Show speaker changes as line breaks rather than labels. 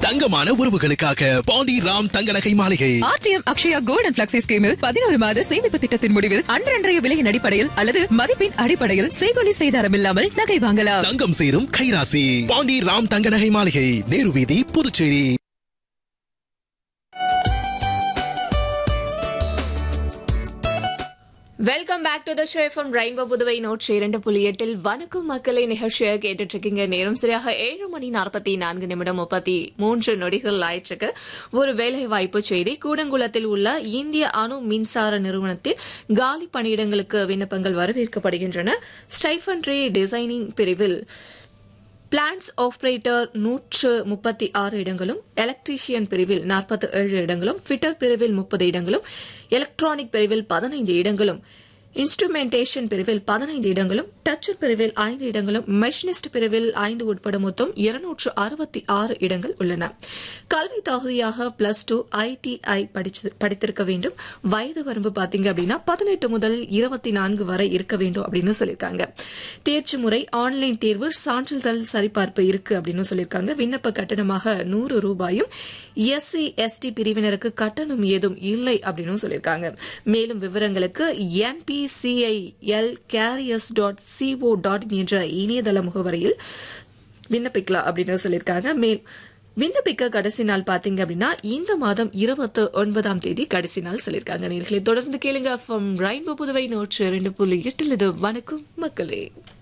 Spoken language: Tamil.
தங்கமான உறவுகளுக்காக பாண்டி ராம் தங்க நகை மாளிகை
RTM Akshaya gold and flexi ஸ்கீமில் பதினோரு மாத சேமிப்பு திட்டத்தின் முடிவில் அன்றன்றைய விலையின் அடிப்படையில் அல்லது மதிப்பின் அடிப்படையில் செய்கொலி செய்தாரம் இல்லாமல் நகை வாங்கலாம்
தங்கம் சேரும் கைராசி பாண்டி ராம் தங்க நகை மாளிகை நேரு வீதி Puducherry
welcome back to the show from rainbow Puduvai நூற்றி இரண்டு புள்ளி எட்டில் வணக்கம் மக்களை நிகழ்ச்சியை கேட்டுட்டு இருக்கீங்க நேரம் சரியாக ஏழு மணி நாற்பத்தி நான்கு நிமிடம் முப்பத்தி மூன்று நொடிகள் ஆயிற்றுக்கு ஒரு வேலை வாய்ப்பு செய்தி கூடங்குளத்தில் உள்ள இந்திய அணு மின்சார நிறுவனத்தில் காலி பணியிடங்களுக்கு விண்ணப்பங்கள் வரவேற்கப்படுகின்றன ஸ்டைஃபன்ட்ரி டிசைனிங் பிரிவில் பிளான்ஸ் ஆப்ரேட்டர் நூற்று முப்பத்தி ஆறு இடங்களும் எலக்ட்ரீஷியன் பிரிவில் நாற்பத்தி ஏழு இடங்களும் ஃபிட்டர் பிரிவில் முப்பது இடங்களும் எலக்ட்ரானிக் பிரிவில் பதினைந்து இடங்களும் இன்ஸ்ட்ருமெண்டேஷன் பிரிவில் பதினைந்து இடங்களும் டச்சர் பிரிவில் ஐந்து இடங்களும் மெஷினிஸ்ட் பிரிவில் ஐந்து உட்பட மொத்தம் இருநூற்று அறுபத்தி ஆறு இடங்கள் உள்ளன கல்வி தகுதியாக பிளஸ் டூ ஐடிஐ படித்திருக்க வேண்டும் வயது வரம்பு பாத்தீங்க அப்படின்னா பதினெட்டு முதல் இருபத்தி நான்கு வரை இருக்க வேண்டும் அப்படின்னு சொல்லியிருக்காங்க தேர்ச்சி முறை ஆன்லைன் தேர்வு சான்றிதழ் சரிபார்ப்பு இருக்கு அப்படின்னு சொல்லியிருக்காங்க விண்ணப்ப கட்டணமாக நூறு ரூபாயும் எஸ்சி எஸ்டி பிரிவினருக்கு கட்டணம் ஏதும் இல்லை அப்படின்னு சொல்லியிருக்காங்க மேலும் விவரங்களுக்கு NPCIL careers dot CO dot என்ற இணையதள முகவரியில் விண்ணப்பிக்கலாம் அப்படின்னு சொல்லியிருக்காங்க மேல் விண்ணப்பிக்க கடைசி நாள் பாத்தீங்க அப்படின்னா இந்த மாதம் இருபத்தி ஒன்பதாம் தேதி கடைசி நாள் சொல்லியிருக்காங்க நேர்களை தொடர்ந்து கேளுங்க ரெயின்போ புதுவை நூற்று இரண்டு புள்ளி எட்டில் இது வணக்கம் மக்களே